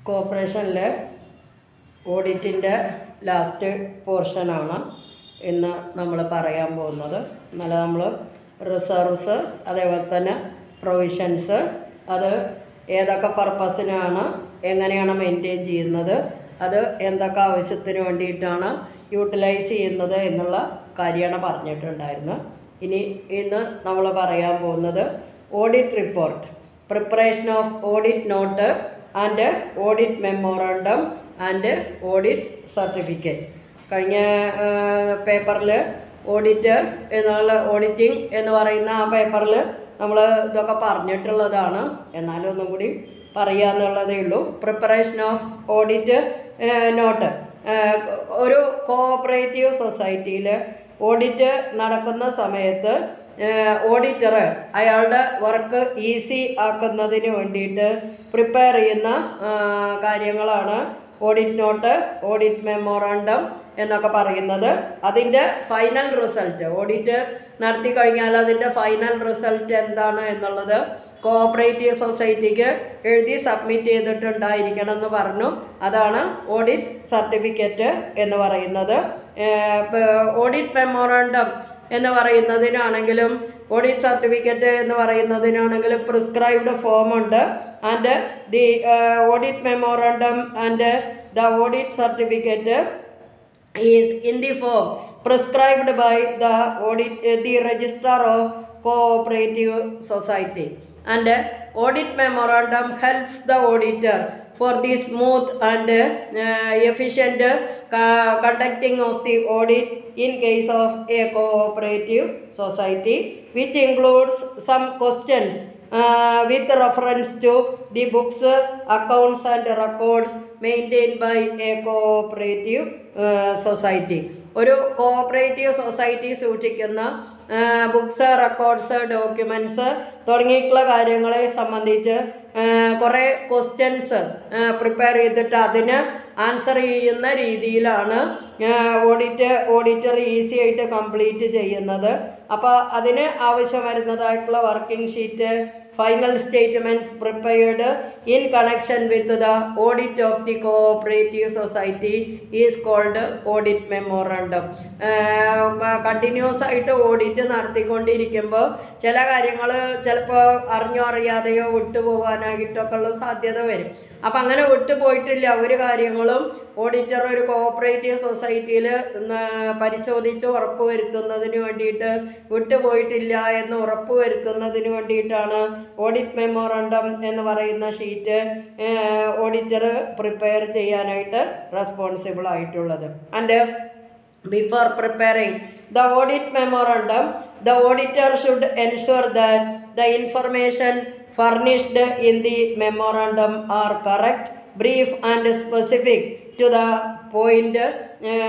കോർപ്പറേഷനിലെ ഓഡിറ്റിൻ്റെ ലാസ്റ്റ് പോർഷനാണ് ഇന്ന് നമ്മൾ പറയാൻ പോകുന്നത് ഇന്നലെ നമ്മൾ റിസർവ്സ് അതേപോലെ തന്നെ പ്രൊവിഷൻസ് അത് ഏതൊക്കെ പർപ്പസിനാണ് എങ്ങനെയാണ് മെയിൻറ്റെയിൻ ചെയ്യുന്നത് അത് എന്തൊക്കെ ആവശ്യത്തിന് വേണ്ടിയിട്ടാണ് യൂട്ടിലൈസ് ചെയ്യുന്നത് എന്നുള്ള കാര്യമാണ് പറഞ്ഞിട്ടുണ്ടായിരുന്നത് ഇനി ഇന്ന് നമ്മൾ പറയാൻ പോകുന്നത് audit report preparation of audit note and audit memorandum and audit certificate കഴിഞ്ഞ പേപ്പറിൽ ഓഡിറ്റ് എന്നുള്ള ഓഡിറ്റിംഗ് എന്ന് പറയുന്ന ആ പേപ്പറിൽ നമ്മൾ ഇതൊക്കെ പറഞ്ഞിട്ടുള്ളതാണ് എന്നാലും ഒന്നും കൂടി പറയാന്നുള്ളതേ ഉള്ളൂ പ്രിപ്പറേഷൻ ഓഫ് ഓഡിറ്റ് നോട്ട് ഒരു കോഓപ്പറേറ്റീവ് സൊസൈറ്റിയിൽ ഓഡിറ്റ് നടക്കുന്ന സമയത്ത് ഓഡിറ്റർ അയാളുടെ വർക്ക് ഈസി ആക്കുന്നതിന് വേണ്ടിയിട്ട് പ്രിപ്പയർ ചെയ്യുന്ന ആ, കാര്യങ്ങളാണ് ഓഡിറ്റ് നോട്ട് ഓഡിറ്റ് മെമ്മോറാണ്ടം എന്നൊക്കെ പറയുന്നത് അതിൻ്റെ ഫൈനൽ റിസൾട്ട് ഓഡിറ്റ് നടത്തി കഴിഞ്ഞാൽ അതിൻ്റെ ഫൈനൽ റിസൾട്ട് എന്താണ് എന്നുള്ളത് കോഓപ്പറേറ്റീവ് സൊസൈറ്റിക്ക് എഴുതി സബ്മിറ്റ് ചെയ്തിട്ടുണ്ടായിരിക്കണം എന്ന് പറഞ്ഞു അതാണ് ഓഡിറ്റ് സർട്ടിഫിക്കറ്റ് എന്ന് പറയുന്നത് ഓഡിറ്റ് മെമ്മോറാണ്ടം എന്ന് പറയുന്നതിനാണെങ്കിലും ഓഡിറ്റ് സർട്ടിഫിക്കറ്റ് എന്ന് പറയുന്നതിനാണെങ്കിലും പ്രിസ്ക്രൈബ്ഡ് ഫോം ഉണ്ട് and the audit memorandum and the audit certificate is in the form prescribed by the audit uh, the registrar of cooperative society and uh, audit memorandum helps the auditor for the smooth and uh, efficient uh, conducting of the audit in case of a cooperative society which includes some questions uh, with reference to the books, accounts and records maintained by a cooperative uh, society. ഒരു cooperative society സൂക്ഷിക്കുന്ന books records documents തുടങ്ങിയിട്ടുള്ള കാര്യങ്ങളെ സംബന്ധിച്ച് കുറേ questions prepare ചെയ്തിട്ട് അതിന് answer ചെയ്യുന്ന രീതിയിലാണ് ഓഡിറ്റ് ഓഡിറ്റർ ഈസി ആയിട്ട് കംപ്ലീറ്റ് ചെയ്യുന്നത് അപ്പോൾ അതിന് ആവശ്യം വരുന്നതായിട്ടുള്ള working sheet final statements prepared in connection with the audit of the cooperative society is called audit memorandum continuous ആയിട്ട് ഓഡിറ്റ് നടത്തിക്കൊണ്ടിരിക്കുമ്പോൾ ചില കാര്യങ്ങൾ ചിലപ്പോൾ അറിഞ്ഞോ അറിയാതെയോ വിട്ടുപോകാനായിട്ടൊക്കെ ഉള്ള സാധ്യത വരും അപ്പം അങ്ങനെ വിട്ടുപോയിട്ടില്ല ഒരു കാര്യങ്ങളും ഓഡിറ്റർ ഒരു കോഓപ്പറേറ്റീവ് സൊസൈറ്റിയിൽ പരിശോധിച്ച് ഉറപ്പ് വരുത്തുന്നതിന് വേണ്ടിയിട്ട് വിട്ടുപോയിട്ടില്ല എന്ന് ഉറപ്പ് വരുത്തുന്നതിന് വേണ്ടിയിട്ടാണ് ഓഡിറ്റ് മെമ്മോറണ്ടം എന്ന് പറയുന്ന ഷീറ്റ് ഓഡിറ്റർ പ്രിപ്പയർ ചെയ്യാനായിട്ട് റെസ്പോൺസിബിൾ ആയിട്ടുള്ളത് and before preparing the audit memorandum the auditor should ensure that the information furnished in the memorandum are correct brief and specific to the point uh,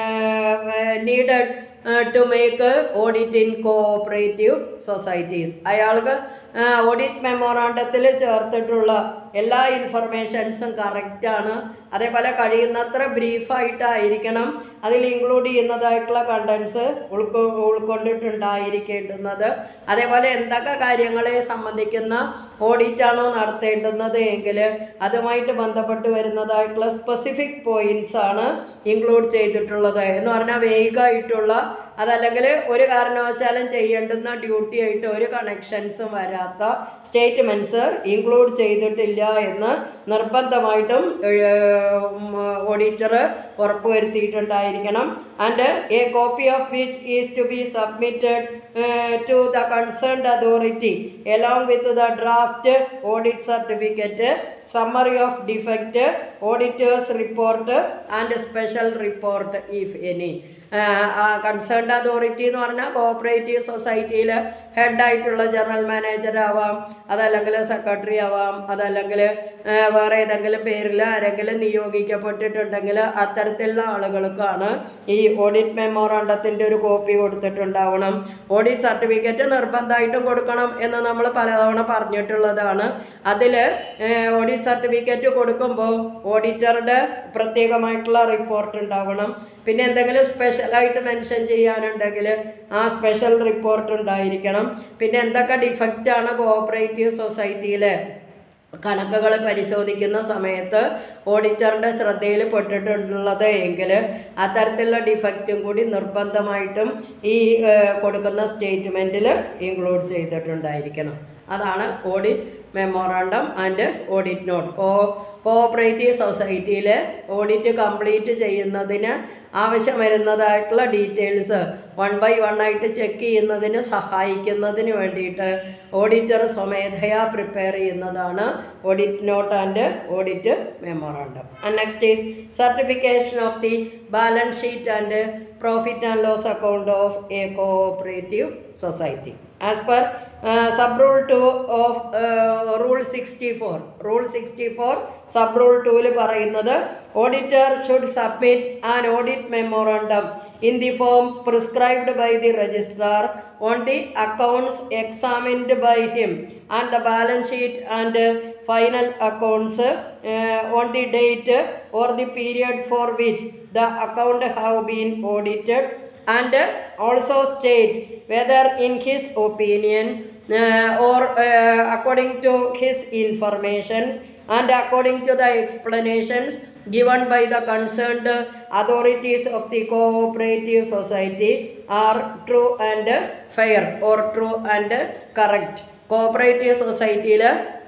uh, needed uh, to make uh, audit in cooperative societies അയാൾക്ക് audit മെമ്മോറാണ്ടത്തിൽ ചേർത്തിട്ടുള്ള എല്ലാ ഇൻഫർമേഷൻസും കറക്റ്റാണ് അതേപോലെ കഴിയുന്നത്ര ബ്രീഫായിട്ടായിരിക്കണം അതിൽ include ചെയ്യുന്നതായിട്ടുള്ള contents ഉൾക്കൊ ഉൾക്കൊണ്ടിട്ടുണ്ടായിരിക്കേണ്ടുന്നത് അതേപോലെ എന്തൊക്കെ കാര്യങ്ങളെ സംബന്ധിക്കുന്ന ഓഡിറ്റാണോ നടത്തേണ്ടുന്നത് എങ്കിൽ അതുമായിട്ട് ബന്ധപ്പെട്ട് വരുന്നതായിട്ടുള്ള സ്പെസിഫിക് പോയിൻറ്റ്സ് ആണ് ഇൻക്ലൂഡ് ചെയ്തിട്ടുള്ളത് എന്ന് പറഞ്ഞാൽ വേഗമായിട്ടുള്ള അതല്ലെങ്കിൽ ഒരു കാരണവശാലും ചെയ്യേണ്ടുന്ന ഡ്യൂട്ടി ആയിട്ട് ഒരു കണക്ഷൻസും വരാത്ത സ്റ്റേറ്റ്മെൻറ്റ്സ് ഇൻക്ലൂഡ് ചെയ്തിട്ടില്ല എന്ന് നിർബന്ധമായിട്ടും ഓഡിറ്റർ ഉറപ്പുവരുത്തിയിട്ടുണ്ടായിരിക്കണം and a copy of which is to be submitted to the concerned authority along with the draft audit certificate summary of defect auditor's report and special report if any concerned authority എന്ന് പറഞ്ഞാൽ cooperative സൊസൈറ്റിയിൽ ഹെഡായിട്ടുള്ള general manager ആവാം അതല്ലെങ്കിൽ secretary ആവാം അതല്ലെങ്കിൽ വേറെ ഏതെങ്കിലും പേരിൽ ആരെങ്കിലും നിയോഗിക്കപ്പെട്ടിട്ടുണ്ടെങ്കിൽ അത്തരത്തിലുള്ള ആളുകൾക്കാണ് ഈ ഓഡിറ്റ് മെമ്മോറാണ്ടത്തിൻ്റെ ഒരു കോപ്പി കൊടുത്തിട്ടുണ്ടാവണം ഓഡിറ്റ് സർട്ടിഫിക്കറ്റ് നിർബന്ധമായിട്ടും കൊടുക്കണം എന്ന് നമ്മൾ പലതവണ പറഞ്ഞിട്ടുള്ളതാണ് അതിൽ ഓഡിറ്റ് സർട്ടിഫിക്കറ്റ് കൊടുക്കുമ്പോൾ ഓഡിറ്ററുടെ പ്രത്യേകമായിട്ടുള്ള റിപ്പോർട്ട് ഉണ്ടാവണം പിന്നെ എന്തെങ്കിലും സ്പെഷ്യലായിട്ട് മെൻഷൻ ചെയ്യാനുണ്ടെങ്കിൽ ആ സ്പെഷ്യൽ റിപ്പോർട്ട് ഉണ്ടായിരിക്കണം പിന്നെ എന്തൊക്കെ ഡിഫക്റ്റ് ആണ് കോഓപ്പറേറ്റീവ് സൊസൈറ്റിയിൽ കണക്കുകൾ പരിശോധിക്കുന്ന സമയത്ത് ഓഡിറ്ററുടെ ശ്രദ്ധയിൽ പെട്ടിട്ടുള്ളത് എങ്കിൽ അത്തരത്തിലുള്ള ഡിഫക്റ്റും കൂടി നിർബന്ധമായിട്ടും ഈ ഏഹ്, കൊടുക്കുന്ന സ്റ്റേറ്റ്മെൻറ്റിൽ ഇൻക്ലൂഡ് ചെയ്തിട്ടുണ്ടായിരിക്കണം അതാണ് audit memorandum and audit note co cooperative സൊസൈറ്റിയിൽ ഓഡിറ്റ് കംപ്ലീറ്റ് ചെയ്യുന്നതിന് ആവശ്യം വരുന്നതായിട്ടുള്ള ഡീറ്റെയിൽസ് വൺ ബൈ വൺ ആയിട്ട് ചെക്ക് ചെയ്യുന്നതിന് സഹായിക്കുന്നതിന് വേണ്ടിയിട്ട് ഓഡിറ്റർ സ്വമേധയാ പ്രിപ്പയർ ചെയ്യുന്നതാണ് audit note and audit memorandum and next is certification of the balance sheet and profit and loss account of a cooperative society as per sub rule two of rule sixty four rule sixty four sub rule ടൂവിൽ പറയുന്നത് auditor should submit an audit memorandum in the form prescribed by the registrar on the accounts examined by him and the balance sheet and final accounts on the date or the period for which the account have been audited and also state whether in his opinion uh, or uh, according to his informations and according to the explanations given by the concerned authorities of the cooperative society are true and fair or true and correct cooperative സൊസൈറ്റിയിൽ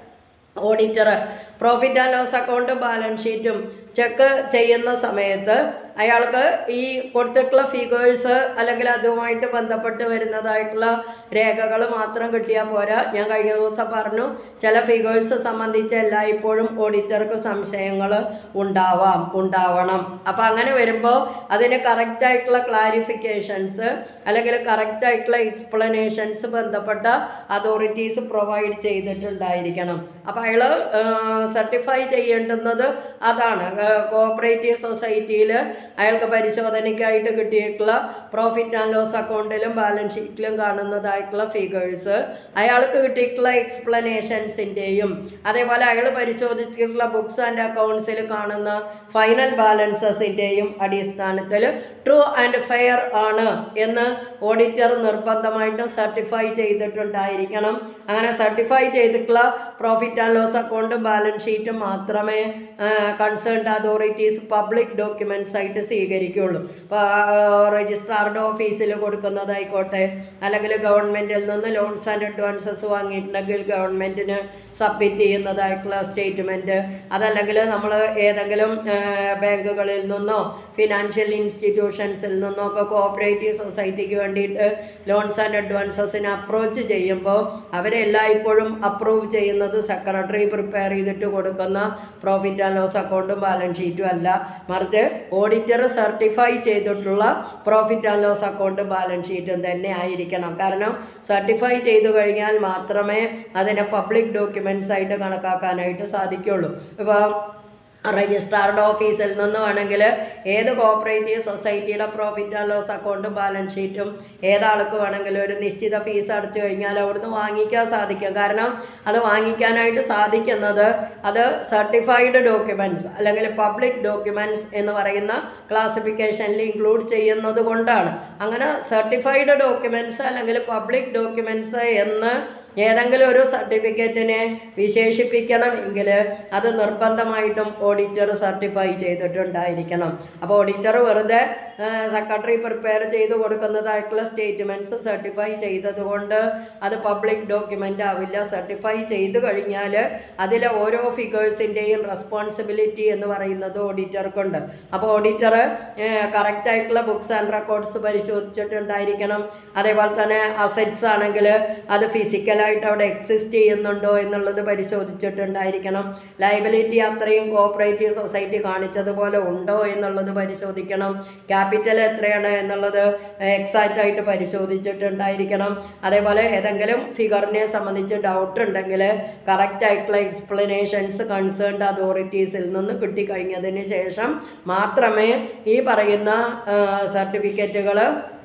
auditor profit and loss അക്കൗണ്ടും balance ഷീറ്റും check ചെയ്യുന്ന സമയത്ത് അയാൾക്ക് ഈ കൊടുത്തിട്ടുള്ള figures അല്ലെങ്കിൽ അതുമായിട്ട് ബന്ധപ്പെട്ട് വരുന്നതായിട്ടുള്ള രേഖകൾ മാത്രം കിട്ടിയാൽ പോരാ ഞാൻ കഴിഞ്ഞ ദിവസം പറഞ്ഞു ചില ഫിഗേഴ്സ് സംബന്ധിച്ച് എല്ലായ്പ്പോഴും ഓഡിറ്റർക്ക് സംശയങ്ങൾ ഉണ്ടാവാം ഉണ്ടാവണം അപ്പോൾ അങ്ങനെ വരുമ്പോൾ അതിന് കറക്റ്റായിട്ടുള്ള ക്ലാരിഫിക്കേഷൻസ് അല്ലെങ്കിൽ കറക്റ്റായിട്ടുള്ള എക്സ്പ്ലനേഷൻസ് ബന്ധപ്പെട്ട അതോറിറ്റീസ് പ്രൊവൈഡ് ചെയ്തിട്ടുണ്ടായിരിക്കണം അപ്പോൾ അയാൾ സർട്ടിഫൈ ചെയ്യേണ്ടുന്നത് അതാണ് കോഓപ്പറേറ്റീവ് സൊസൈറ്റിയിൽ അയാൾക്ക് പരിശോധനയ്ക്കായിട്ട് കിട്ടിയിട്ടുള്ള പ്രോഫിറ്റ് ആൻഡ് ലോസ് അക്കൗണ്ടിലും ബാലൻസ് ഷീറ്റിലും കാണുന്നതായിട്ടുള്ള ഫിഗേഴ്സ് അയാൾക്ക് കിട്ടിയിട്ടുള്ള എക്സ്പ്ലനേഷൻസിൻ്റെയും അതേപോലെ അയാൾ പരിശോധിച്ചിട്ടുള്ള ബുക്സ് ആൻഡ് അക്കൗണ്ട്സിൽ കാണുന്ന ഫൈനൽ ബാലൻസസിൻ്റെയും അടിസ്ഥാനത്തിൽ ട്രൂ ആൻഡ് ഫെയർ ആണ് എന്ന് ഓഡിറ്റർ നിർബന്ധമായിട്ടും സർട്ടിഫൈ ചെയ്തിട്ടുണ്ടായിരിക്കണം അങ്ങനെ സർട്ടിഫൈ ചെയ്തിട്ടുള്ള പ്രോഫിറ്റ് ആൻഡ് ലോസ് അക്കൗണ്ടും ബാലൻസ് ഷീറ്റും മാത്രമേ കൺസേൺഡ് അതോറിറ്റീസ് പബ്ലിക് ഡോക്യുമെൻറ്റ്സ് ആയിട്ട് സ്വീകരിക്കുകയുള്ളൂ ഇപ്പോൾ രജിസ്ട്രാറുടെ ഓഫീസിൽ കൊടുക്കുന്നതായിക്കോട്ടെ അല്ലെങ്കിൽ ഗവൺമെൻറ്റിൽ നിന്ന് ലോൺസ് ആൻഡ് അഡ്വാൻസസ് വാങ്ങിയിട്ടുണ്ടെങ്കിൽ ഗവൺമെൻറ്റിന് സബ്മിറ്റ് ചെയ്യുന്നതായിട്ടുള്ള സ്റ്റേറ്റ്മെൻറ്റ് അതല്ലെങ്കിൽ നമ്മൾ ഏതെങ്കിലും ബാങ്കുകളിൽ നിന്നോ ഫിനാൻഷ്യൽ ഇൻസ്റ്റിറ്റ്യൂഷൻസിൽ നിന്നോ ഒക്കെ കോഓപ്പറേറ്റീവ് സൊസൈറ്റിക്ക് വേണ്ടിയിട്ട് ലോൺസ് ആൻഡ് അഡ്വാൻസസിന് അപ്രോച്ച് ചെയ്യുമ്പോൾ അവരെല്ലായ്പ്പോഴും അപ്രൂവ് ചെയ്യുന്നത് സെക്രട്ടറി പ്രിപ്പയർ ചെയ്തിട്ട് കൊടുക്കുന്ന പ്രോഫിറ്റ് ആൻഡ് ലോസ് അക്കൗണ്ടും ബാലൻസ് ഷീറ്റും അല്ല മറിച്ച് ഓഡിറ്റർ സർട്ടിഫൈ ചെയ്തിട്ടുള്ള പ്രോഫിറ്റ് ആൻഡ് ലോസ് അക്കൗണ്ടും ബാലൻസ് ഷീറ്റും തന്നെ ആയിരിക്കണം കാരണം സർട്ടിഫൈ ചെയ്തു കഴിഞ്ഞാൽ മാത്രമേ അതിനെ പബ്ലിക് ഡോക്യുമെൻറ്റ്സ് ആയിട്ട് കണക്കാക്കാനായിട്ട് സാധിക്കുള്ളൂ ഇപ്പോൾ രജിസ്ട്രാറുടെ ഓഫീസിൽ നിന്ന് വേണമെങ്കിൽ ഏത് കോപ്പറേറ്റീവ് സൊസൈറ്റിയുടെ പ്രോഫിറ്റ് ആൻഡ് ലോസ് അക്കൗണ്ടും ബാലൻസ് ഷീറ്റും ഏതാൾക്ക് വേണമെങ്കിലും ഒരു നിശ്ചിത ഫീസ് അടച്ചു കഴിഞ്ഞാൽ അവിടുന്ന് വാങ്ങിക്കാൻ സാധിക്കും കാരണം അത് വാങ്ങിക്കാനായിട്ട് സാധിക്കുന്നത് അത് സർട്ടിഫൈഡ് ഡോക്യുമെൻറ്റ്സ് അല്ലെങ്കിൽ പബ്ലിക് ഡോക്യുമെൻറ്റ്സ് എന്ന് പറയുന്ന ക്ലാസിഫിക്കേഷനിൽ ഇൻക്ലൂഡ് ചെയ്യുന്നത് കൊണ്ടാണ് അങ്ങനെ സർട്ടിഫൈഡ് ഡോക്യുമെൻറ്റ്സ് അല്ലെങ്കിൽ പബ്ലിക് ഡോക്യുമെൻറ്റ്സ് എന്ന് ഏതെങ്കിലും ഒരു സർട്ടിഫിക്കറ്റിനെ വിശേഷിപ്പിക്കണമെങ്കിൽ അത് നിർബന്ധമായിട്ടും ഓഡിറ്റർ സർട്ടിഫൈ ചെയ്തിട്ടുണ്ടായിരിക്കണം അപ്പോൾ ഓഡിറ്റർ വെറുതെ സെക്രട്ടറി പ്രിപ്പയർ ചെയ്ത് കൊടുക്കുന്നതായിട്ടുള്ള സ്റ്റേറ്റ്മെൻറ്റ്സ് സർട്ടിഫൈ ചെയ്തതുകൊണ്ട് അത് പബ്ലിക് ഡോക്യുമെൻ്റ് ആവില്ല സർട്ടിഫൈ ചെയ്ത് കഴിഞ്ഞാൽ അതിലെ ഓരോ ഫിഗേഴ്സിൻ്റെയും റെസ്പോൺസിബിലിറ്റി എന്ന് പറയുന്നത് ഓഡിറ്റർക്കുണ്ട് അപ്പോൾ ഓഡിറ്റർ കറക്റ്റായിട്ടുള്ള ബുക്സ് ആൻഡ് റെക്കോർഡ്സ് പരിശോധിച്ചിട്ടുണ്ടായിരിക്കണം അതേപോലെ തന്നെ അസറ്റ്സ് ആണെങ്കിൽ അത് ഫിസിക്കലായിട്ട് അവിടെ എക്സിസ്റ്റ് ചെയ്യുന്നുണ്ടോ എന്നുള്ളത് പരിശോധിച്ചിട്ടുണ്ടായിരിക്കണം ലൈബിലിറ്റി അത്രയും കോപ്പറേറ്റീവ് സൊസൈറ്റി കാണിച്ചതുപോലെ ഉണ്ടോ എന്നുള്ളത് പരിശോധിക്കണം ക്യാപിറ്റൽ എത്രയാണ് എന്നുള്ളത് എക്സാക്റ്റ് ആയിട്ട് പരിശോധിച്ചിട്ടുണ്ടായിരിക്കണം അതേപോലെ ഏതെങ്കിലും ഫിഗറിനെ സംബന്ധിച്ച് ഡൗട്ട് ഉണ്ടെങ്കിൽ കറക്റ്റ് ആയിട്ടുള്ള എക്സ്പ്ലനേഷൻസ് കൺസേൺഡ് അതോറിറ്റീസിൽ നിന്ന് കിട്ടിക്കഴിഞ്ഞതിന് ശേഷം മാത്രമേ ഈ പറയുന്ന സർട്ടിഫിക്കറ്റുകൾ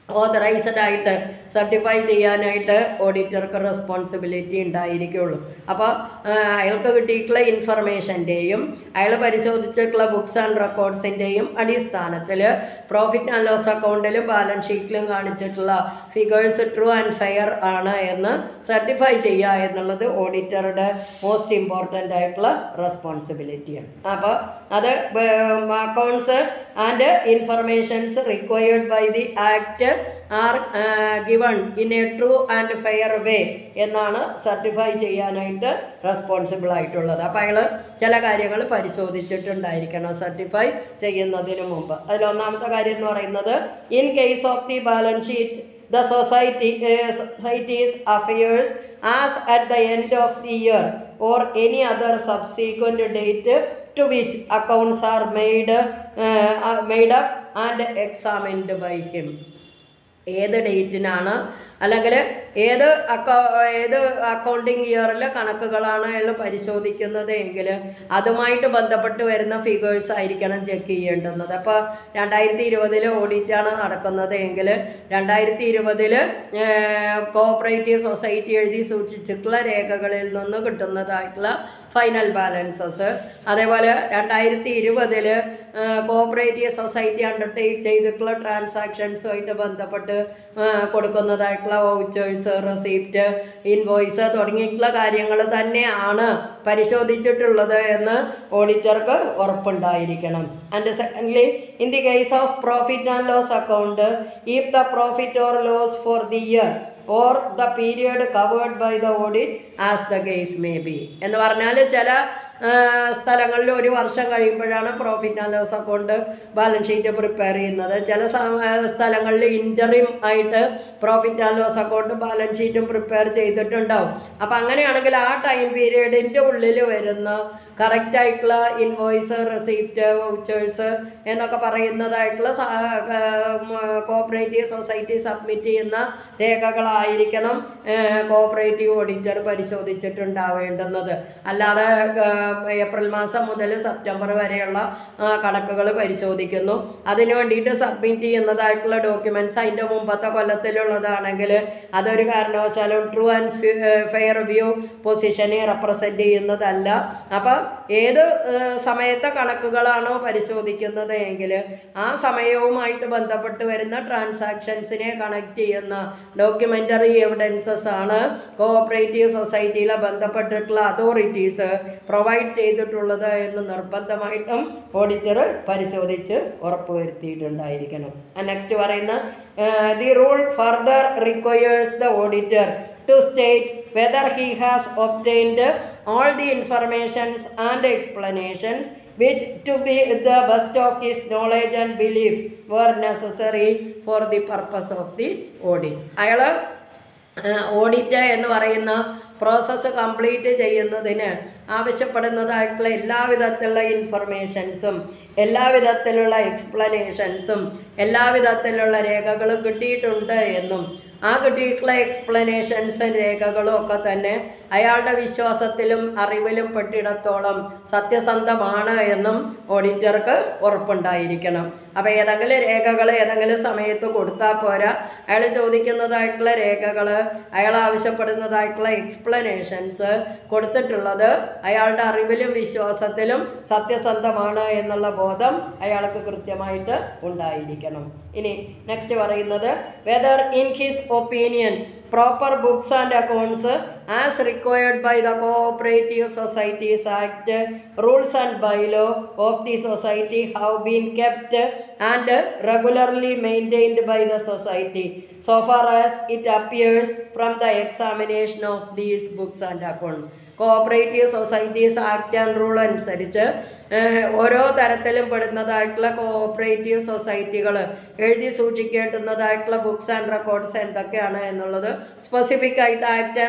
ഓതറൈസ്ഡ് ആയിട്ട് സർട്ടിഫൈ ചെയ്യാനായിട്ട് ഓഡിറ്റർക്ക് റെസ്പോൺസിബിലിറ്റി ഉണ്ടായിരിക്കുള്ളൂ അപ്പോൾ അയാൾക്ക് കിട്ടിയിട്ടുള്ള ഇൻഫർമേഷൻ്റെയും അയാൾ പരിശോധിച്ചിട്ടുള്ള ബുക്സ് ആൻഡ് റെക്കോർഡ്സിൻ്റെയും അടിസ്ഥാനത്തിൽ പ്രോഫിറ്റ് ആൻഡ് ലോസ് അക്കൗണ്ടിലും ബാലൻസ് ഷീറ്റിലും കാണിച്ചിട്ടുള്ള ഫിഗേഴ്സ് ട്രൂ ആൻഡ് ഫെയർ ആണ് എന്ന് സർട്ടിഫൈ ചെയ്യുക എന്നുള്ളത് ഓഡിറ്ററുടെ മോസ്റ്റ് ഇമ്പോർട്ടൻ്റ് ആയിട്ടുള്ള റെസ്പോൺസിബിലിറ്റിയാണ് അപ്പോൾ അത് accounts and informations required by the act are given in a true and fair way എന്നാണ് സർട്ടിഫൈ ചെയ്യാനായിട്ട് റെസ്പോൺസിബിൾ ആയിട്ടുള്ളത് അപ്പോൾ അയാൾ ചില കാര്യങ്ങൾ പരിശോധിച്ചിട്ടുണ്ടായിരിക്കണം സർട്ടിഫൈ ചെയ്യുന്നതിന് മുമ്പ് അതിലൊന്നാമത്തെ കാര്യം എന്ന് പറയുന്നത് in case of the balance sheet the society uh, society's affairs as at the end of the year or any other subsequent date to which accounts are made uh, are made up and examined by him ഏത് ഡേറ്റിനാണ് അല്ലെങ്കിൽ ഏത് അക്കൗ ഏത് accounting ഇയറിൽ കണക്കുകളാണ് അയാൾ പരിശോധിക്കുന്നത് എങ്കിൽ അതുമായിട്ട് ബന്ധപ്പെട്ട് വരുന്ന ഫിഗേഴ്സ് ആയിരിക്കണം ചെക്ക് ചെയ്യേണ്ടുന്നത് അപ്പോൾ രണ്ടായിരത്തി ഇരുപതിൽ ഓഡിറ്റാണ് നടക്കുന്നത് എങ്കിൽ രണ്ടായിരത്തി ഇരുപതിൽ കോഓപ്പറേറ്റീവ് സൊസൈറ്റി എഴുതി സൂക്ഷിച്ചിട്ടുള്ള രേഖകളിൽ നിന്ന് കിട്ടുന്നതായിട്ടുള്ള ഫൈനൽ ബാലൻസസ് അതേപോലെ രണ്ടായിരത്തി ഇരുപതിൽ കോഓപ്പറേറ്റീവ് സൊസൈറ്റി അണ്ടർടേക്ക് ചെയ്തിട്ടുള്ള ട്രാൻസാക്ഷൻസുമായിട്ട് ബന്ധപ്പെട്ട് ആ, കൊടുക്കുന്നതായിട്ടുള്ള വൗച്ചേഴ്സ് റെസിപ്റ്റ് ഇൻവോയ്സ് തുടങ്ങിയിട്ടുള്ള കാര്യങ്ങൾ തന്നെയാണ് പരിശോധിച്ചിട്ടുള്ളത് എന്ന് ഓഡിറ്റർക്ക് ഉറപ്പുണ്ടായിരിക്കണം and secondly in the case of profit and loss account if the profit or loss for the year or the period covered by the audit as the case may be എന്ന് പറഞ്ഞാൽ ചില ആ, സ്ഥലങ്ങളിൽ ഒരു വർഷം കഴിയുമ്പോഴാണ് profit and loss account balance sheet prepare ചെയ്യുന്നത് ചില സ- സ്ഥലങ്ങളിൽ ഇൻ്ററിം ആയിട്ട് profit and loss account balance ഷീറ്റും പ്രിപ്പയർ ചെയ്തിട്ടുണ്ടാവും അപ്പം അങ്ങനെയാണെങ്കിൽ ആ ടൈം പീരീഡിൻ്റെ ഉള്ളിൽ വരുന്ന കറക്റ്റ് ആയിട്ടുള്ള ഇൻവോയ്സ് റെസിപ്റ്റ് വൗച്ചേഴ്സ് എന്നൊക്കെ പറയുന്നതായിട്ടുള്ള കോഓപ്പറേറ്റീവ് സൊസൈറ്റി സബ്മിറ്റ് ചെയ്യുന്ന രേഖകളായിരിക്കണം കോഓപ്പറേറ്റീവ് ഓഡിറ്റർ പരിശോധിച്ചിട്ടുണ്ടാവേണ്ടുന്നത് അല്ലാതെ ആ, ഏപ്രിൽ മാസം മുതൽ സെപ്റ്റംബർ വരെയുള്ള ആ, കണക്കുകൾ പരിശോധിക്കുന്നു അതിന് വേണ്ടിയിട്ട് സബ്മിറ്റ് ചെയ്യുന്നതായിട്ടുള്ള ഡോക്യുമെൻറ്റ്സ് അതിൻ്റെ മുമ്പത്തെ കൊല്ലത്തിലുള്ളതാണെങ്കിൽ അതൊരു കാരണവശാലും ട്രൂ ആൻഡ് ഫെയർ വ്യൂ പൊസിഷനെ റെപ്രസെൻ്റ് ചെയ്യുന്നതല്ല അപ്പം ഏത് ആ, സമയത്തെ കണക്കുകളാണോ പരിശോധിക്കുന്നത് എങ്കിൽ ആ സമയവുമായിട്ട് ബന്ധപ്പെട്ട് വരുന്ന ട്രാൻസാക്ഷൻസിനെ കണക്ട് ചെയ്യുന്ന ഡോക്യുമെൻ്ററി എവിഡൻസസ് ആണ് കോഓപ്പറേറ്റീവ് സൊസൈറ്റിയിലെ ബന്ധപ്പെട്ടിട്ടുള്ള അതോറിറ്റീസ് പ്രൊവൈഡ് ചെയ്തിട്ടുള്ളത് എന്ന് നിർബന്ധമായിട്ടും ഓഡിറ്റർ പരിശോധിച്ച് ഉറപ്പുവരുത്തിയിട്ടുണ്ടായിരിക്കണം നെക്സ്റ്റ് പറയുന്ന the rule further requires the auditor to state whether he has obtained all the informations and explanations which to be the best of his knowledge and belief were necessary for the purpose of the audit അയാൾ audit എന്ന് പറയുന്ന process complete ചെയ്യുന്നതിന് ആവശ്യപ്പെടുന്നതായിട്ടുള്ള എല്ലാവിധത്തിലുള്ള ഇൻഫർമേഷൻസും എല്ലാവിധത്തിലുള്ള എക്സ്പ്ലനേഷൻസും എല്ലാവിധത്തിലുള്ള രേഖകളും കിട്ടിയിട്ടുണ്ട് എന്നും ആ കിട്ടിയിട്ടുള്ള എക്സ്പ്ലനേഷൻസും രേഖകളും ഒക്കെ തന്നെ അയാളുടെ വിശ്വാസത്തിലും അറിവിലും പെട്ടിടത്തോളം സത്യസന്ധമാണ് എന്നും ഓഡിറ്റർക്ക് ഉറപ്പുണ്ടായിരിക്കണം അപ്പോൾ ഏതെങ്കിലും രേഖകൾ ഏതെങ്കിലും സമയത്ത് കൊടുത്താൽ പോരാ അയാൾ ചോദിക്കുന്നതായിട്ടുള്ള രേഖകൾ അയാൾ ആവശ്യപ്പെടുന്നതായിട്ടുള്ള എക്സ്പ്ലനേഷൻസ് കൊടുത്തിട്ടുള്ളത് അയാളുടെ അറിവിലും വിശ്വാസത്തിലും സത്യസന്ധമാണ് എന്നുള്ള ബോധം അയാൾക്ക് കൃത്യമായിട്ട് ഉണ്ടായിരിക്കണം ഇനി നെക്സ്റ്റ് പറയുന്നത് whether in his opinion proper books and accounts as required by the cooperative societies act rules and bylaw of the society have been kept and regularly maintained by the society so far as it appears from the examination of these books and accounts cooperative societies act and rule അനുസരിച്ച് ഏഹ്, ഓരോ തരത്തിലും പെടുന്നതായിട്ടുള്ള cooperative സൊസൈറ്റികൾ എഴുതി സൂക്ഷിക്കേണ്ടുന്നതായിട്ടുള്ള books and records എന്തൊക്കെയാണ് എന്നുള്ളത് specific ആയിട്ട് act and റൂളിൽ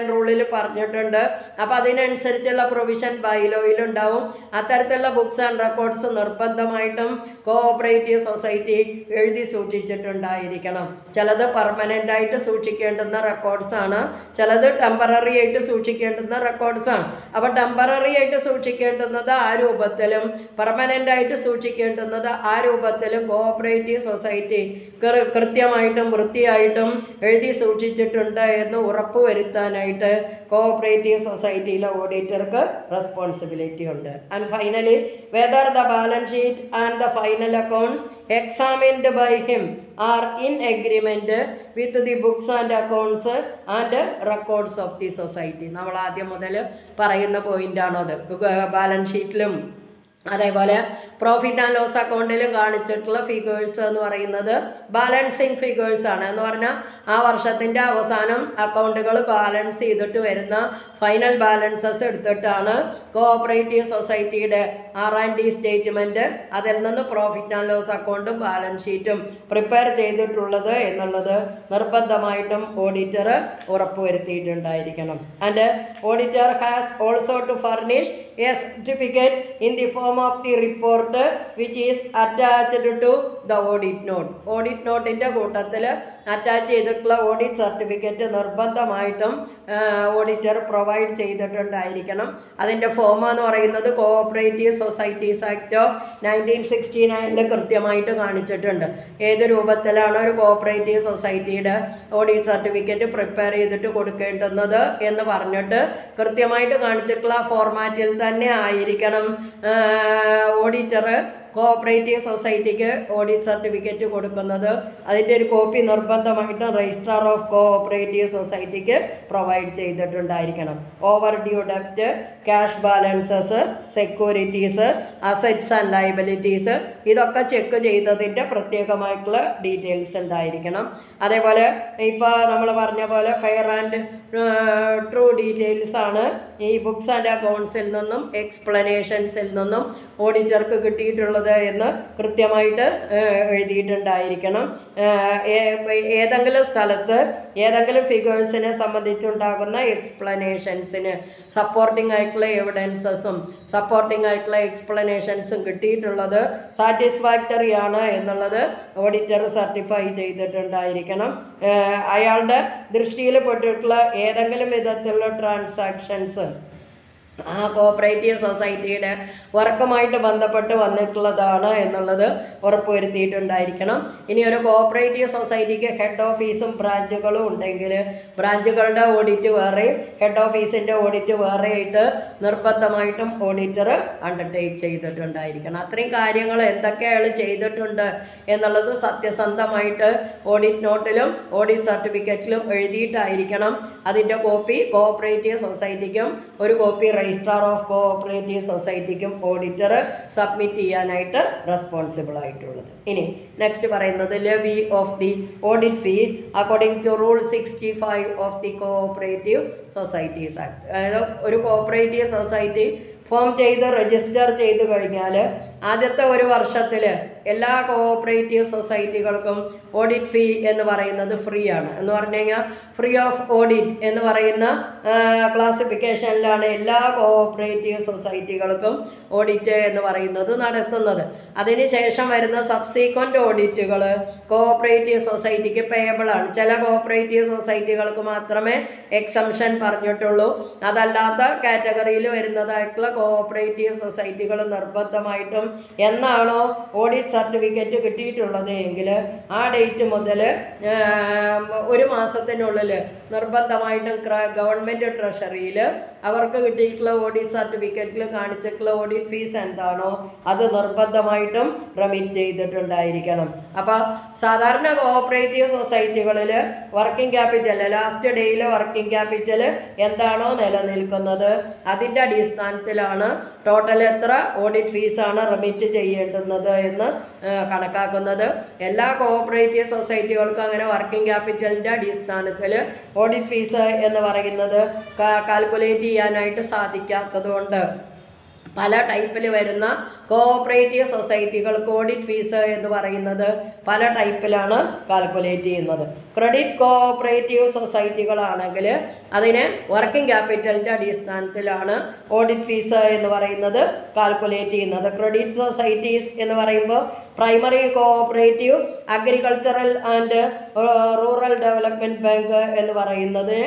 പറഞ്ഞിട്ടുണ്ട് അപ്പോൾ അതിനനുസരിച്ചുള്ള പ്രൊവിഷൻ ബൈലോയിലുണ്ടാവും അത്തരത്തിലുള്ള ബുക്സ് ആൻഡ് റെക്കോർഡ്സ് നിർബന്ധമായിട്ടും കോഓപ്പറേറ്റീവ് സൊസൈറ്റി എഴുതി സൂക്ഷിച്ചിട്ടുണ്ടായിരിക്കണം ചിലത് പെർമനൻ്റ് ആയിട്ട് സൂക്ഷിക്കേണ്ടുന്ന റെക്കോർഡ്സ് ആണ് ചിലത് ടെമ്പററി ആയിട്ട് സൂക്ഷിക്കേണ്ടുന്ന റെക്കോർഡ്സ് ആണ് അപ്പോൾ ടെമ്പററി ആയിട്ട് സൂക്ഷിക്കേണ്ടുന്നത് ആ രൂപത്തിലും പെർമനൻ്റ് ആയിട്ട് സൂക്ഷിക്കേണ്ടുന്നത് ആ രൂപത്തിലും കോഓപ്പറേറ്റീവ് സൊസൈറ്റി കൃ- കൃത്യമായിട്ടും വൃത്തിയായിട്ടും എഴുതി സൂക്ഷിച്ചിട്ടുണ്ട് എന്ന് ഉറപ്പുവരുത്താനായിട്ട് കോഓപ്പറേറ്റീവ് സൊസൈറ്റിയിലെ ഓഡിറ്റർക്ക് റെസ്പോൺസിബിലിറ്റി ഉണ്ട് and finally whether the balance sheet and the final accounts examined by him are in agreement with the books and accounts and records of the society നമ്മൾ ആദ്യം മുതൽ പറയുന്ന പോയിൻ്റാണത് ബാലൻസ് ഷീറ്റിലും അതേപോലെ പ്രോഫിറ്റ് ആൻഡ് ലോസ് അക്കൗണ്ടിലും കാണിച്ചിട്ടുള്ള figures എന്ന് പറയുന്നത് balancing figures ആണ് എന്ന് പറഞ്ഞാൽ ആ വർഷത്തിൻ്റെ അവസാനം അക്കൗണ്ടുകൾ ബാലൻസ് ചെയ്തിട്ട് വരുന്ന ഫൈനൽ ബാലൻസസ് എടുത്തിട്ടാണ് കോഓപ്പറേറ്റീവ് സൊസൈറ്റിയുടെ ആർ ആൻഡ് ഡി സ്റ്റേറ്റ്മെൻറ്റ് അതിൽ നിന്ന് പ്രോഫിറ്റ് ആൻഡ് ലോസ് അക്കൗണ്ടും ബാലൻസ് ഷീറ്റും പ്രിപ്പയർ ചെയ്തിട്ടുള്ളത് എന്നുള്ളത് നിർബന്ധമായിട്ടും ഓഡിറ്റർ ഉറപ്പുവരുത്തിയിട്ടുണ്ടായിരിക്കണം and auditor has also to furnish a certificate in the form of the report which is attached to the audit note audit നോട്ടിൻ്റെ കൂട്ടത്തിൽ അറ്റാച്ച് ചെയ്തിട്ടുള്ള ഓഡിറ്റ് സർട്ടിഫിക്കറ്റ് നിർബന്ധമായിട്ടും ഓഡിറ്റർ പ്രൊവൈഡ് ചെയ്തിട്ടുണ്ടായിരിക്കണം അതിൻ്റെ ഫോം എന്ന് പറയുന്നത് cooperative societies act of nineteen sixty നയനിൽ കൃത്യമായിട്ട് കാണിച്ചിട്ടുണ്ട് ഏത് രൂപത്തിലാണ് ഒരു കോഓപ്പറേറ്റീവ് സൊസൈറ്റിയുടെ ഓഡിറ്റ് സർട്ടിഫിക്കറ്റ് പ്രിപ്പയർ ചെയ്തിട്ട് കൊടുക്കേണ്ടുന്നത് എന്ന് പറഞ്ഞിട്ട് കൃത്യമായിട്ട് കാണിച്ചിട്ടുള്ള ഫോർമാറ്റിൽ തന്നെ ആയിരിക്കണം ഓഡിറ്റർ കോഓപ്പറേറ്റീവ് സൊസൈറ്റിക്ക് ഓഡിറ്റ് സർട്ടിഫിക്കറ്റ് കൊടുക്കുന്നത് അതിൻ്റെ ഒരു കോപ്പി നിർബന്ധമായിട്ടും രജിസ്ട്രാർ ഓഫ് കോഓപ്പറേറ്റീവ് സൊസൈറ്റിക്ക് പ്രൊവൈഡ് ചെയ്തിട്ടുണ്ടായിരിക്കണം ഓവർ ഡ്യൂ ഡെപ്റ്റ് cash balances securities assets and liabilities ഇതൊക്കെ ചെക്ക് ചെയ്തതിൻ്റെ പ്രത്യേകമായിട്ടുള്ള ഡീറ്റെയിൽസ് ഉണ്ടായിരിക്കണം അതേപോലെ ഇപ്പോൾ നമ്മൾ പറഞ്ഞ പോലെ ഫെയർ ആൻഡ് ട്രൂ ഡീറ്റെയിൽസ് ആണ് ഈ ബുക്സ് ആൻഡ് അക്കൗണ്ട്സിൽ നിന്നും എക്സ്പ്ലനേഷൻസിൽ നിന്നും ഓഡിറ്റർക്ക് കിട്ടിയിട്ടുള്ളത് എന്ന് കൃത്യമായിട്ട് ഏഹ്, എഴുതിയിട്ടുണ്ടായിരിക്കണം ഏഹ്, ഏ- ഏതെങ്കിലും സ്ഥലത്ത് ഏതെങ്കിലും ഫിഗേഴ്സിനെ സംബന്ധിച്ചുണ്ടാകുന്ന എക്സ്പ്ലനേഷൻസിന് സപ്പോർട്ടിംഗ് ആയിട്ടുള്ള എവിഡൻസസും സപ്പോർട്ടിംഗ് ആയിട്ടുള്ള എക്സ്പ്ലനേഷൻസും കിട്ടിയിട്ടുള്ളത് സാറ്റിസ്ഫാക്ടറി ആണ് എന്നുള്ളത് ഓഡിറ്റർ സർട്ടിഫൈ ചെയ്തിട്ടുണ്ടായിരിക്കണം ഏഹ്, അയാളുടെ ദൃഷ്ടിയിൽ പെട്ടിട്ടുള്ള ഏതെങ്കിലും വിധത്തിലുള്ള ട്രാൻസാക്ഷൻസ് ആ കോപ്പറേറ്റീവ് സൊസൈറ്റിയുടെ വർക്കുമായിട്ട് ബന്ധപ്പെട്ട് വന്നിട്ടുള്ളതാണ് എന്നുള്ളത് ഉറപ്പുവരുത്തിയിട്ടുണ്ടായിരിക്കണം ഇനി ഒരു കോപ്പറേറ്റീവ് സൊസൈറ്റിക്ക് ഹെഡ് ഓഫീസും ബ്രാഞ്ചുകളും ഉണ്ടെങ്കിൽ ബ്രാഞ്ചുകളുടെ ഓഡിറ്റ് വേറെയും ഹെഡ് ഓഫീസിൻ്റെ ഓഡിറ്റ് വേറെയായിട്ട് നിർബന്ധമായിട്ടും ഓഡിറ്റർ അണ്ടർടേക്ക് ചെയ്തിട്ടുണ്ടായിരിക്കണം അത്രയും കാര്യങ്ങൾ എന്തൊക്കെ അയാൾ ചെയ്തിട്ടുണ്ട് എന്നുള്ളത് സത്യസന്ധമായിട്ട് ഓഡിറ്റ് നോട്ടിലും ഓഡിറ്റ് സർട്ടിഫിക്കറ്റിലും എഴുതിയിട്ടായിരിക്കണം അതിൻ്റെ കോപ്പി കോഓപ്പറേറ്റീവ് സൊസൈറ്റിക്കും ഒരു കോപ്പി രജിസ്ട്രാർ ഓഫ് കോഓപ്പറേറ്റീവ് സൊസൈറ്റിക്കും ഓഡിറ്റർ സബ്മിറ്റ് ചെയ്യാനായിട്ട് റെസ്പോൺസിബിൾ ആയിട്ടുള്ളത് ഇനി നെക്സ്റ്റ് പറയുന്നത് levy of the audit fee according to rule sixty five of the cooperative societies act അതായത് ഒരു കോഓപ്പറേറ്റീവ് സൊസൈറ്റി ഫോം ചെയ്ത് രജിസ്റ്റർ ചെയ്ത് കഴിഞ്ഞാൽ ആദ്യത്തെ ഒരു വർഷത്തിൽ എല്ലാ കോഓപ്പറേറ്റീവ് സൊസൈറ്റികൾക്കും ഓഡിറ്റ് ഫീ എന്ന് പറയുന്നത് ഫ്രീ ആണ് എന്ന് പറഞ്ഞു കഴിഞ്ഞാൽ ഫ്രീ ഓഫ് ഓഡിറ്റ് എന്ന് പറയുന്ന ക്ലാസിഫിക്കേഷനിലാണ് എല്ലാ കോഓപ്പറേറ്റീവ് സൊസൈറ്റികൾക്കും ഓഡിറ്റ് എന്ന് പറയുന്നത് നടത്തുന്നത് അതിനുശേഷം വരുന്ന സബ്സീക്വൻ്റ് ഓഡിറ്റുകൾ കോഓപ്പറേറ്റീവ് സൊസൈറ്റിക്ക് പേയബിൾ ആണ് ചില കോഓപ്പറേറ്റീവ് സൊസൈറ്റികൾക്ക് മാത്രമേ എക്സംഷൻ പറഞ്ഞിട്ടുള്ളൂ അതല്ലാത്ത കാറ്റഗറിയിൽ വരുന്നതായിട്ടുള്ള കോഓപ്പറേറ്റീവ് സൊസൈറ്റികൾ നിർബന്ധമായിട്ടും എന്നാണോ ഓഡിറ്റ് സർട്ടിഫിക്കറ്റ് കിട്ടിയിട്ടുള്ളത് എങ്കിൽ ആ ഡേറ്റ് മുതൽ ഒരു മാസത്തിനുള്ളിൽ നിർബന്ധമായിട്ടും ഗവൺമെൻറ് ട്രഷറിയിൽ അവർക്ക് കിട്ടിയിട്ടുള്ള ഓഡിറ്റ് സർട്ടിഫിക്കറ്റിൽ കാണിച്ചിട്ടുള്ള ഓഡിറ്റ് ഫീസ് എന്താണോ അത് നിർബന്ധമായിട്ടും റെമിറ്റ് ചെയ്തിട്ടുണ്ടായിരിക്കണം അപ്പോൾ സാധാരണ കോഓപ്പറേറ്റീവ് സൊസൈറ്റികളിൽ വർക്കിംഗ് ക്യാപിറ്റൽ ലാസ്റ്റ് ഡേയിൽ വർക്കിംഗ് ക്യാപിറ്റൽ എന്താണോ നിലനിൽക്കുന്നത് അതിൻ്റെ അടിസ്ഥാനത്തിലാണ് ടോട്ടൽ എത്ര ഓഡിറ്റ് ഫീസാണ് റെമിറ്റ് ചെയ്യേണ്ടുന്നത് എന്ന് ആ, കണക്കാക്കുന്നത് എല്ലാ കോഓപ്പറേറ്റീവ് സൊസൈറ്റികൾക്കും അങ്ങനെ വർക്കിംഗ് ക്യാപിറ്റലിൻ്റെ അടിസ്ഥാനത്തിൽ ഓഡിറ്റ് ഫീസ് എന്ന് പറയുന്നത് കാൽക്കുലേറ്റ് ചെയ്യാനായിട്ട് സാധിക്കാത്തതുകൊണ്ട് പല ടൈപ്പിൽ വരുന്ന കോഓപ്പറേറ്റീവ് സൊസൈറ്റികൾക്ക് ഓഡിറ്റ് ഫീസ് എന്ന് പറയുന്നത് പല ടൈപ്പിലാണ് കാൽക്കുലേറ്റ് ചെയ്യുന്നത് ക്രെഡിറ്റ് കോഓപ്പറേറ്റീവ് സൊസൈറ്റികളാണെങ്കിൽ അതിന് വർക്കിംഗ് ക്യാപിറ്റലിൻ്റെ അടിസ്ഥാനത്തിലാണ് ഓഡിറ്റ് ഫീസ് എന്ന് പറയുന്നത് കാൽക്കുലേറ്റ് ചെയ്യുന്നത് ക്രെഡിറ്റ് സൊസൈറ്റീസ് എന്ന് പറയുമ്പോൾ primary cooperative agricultural and rural development bank എന്ന് പറയുന്നത്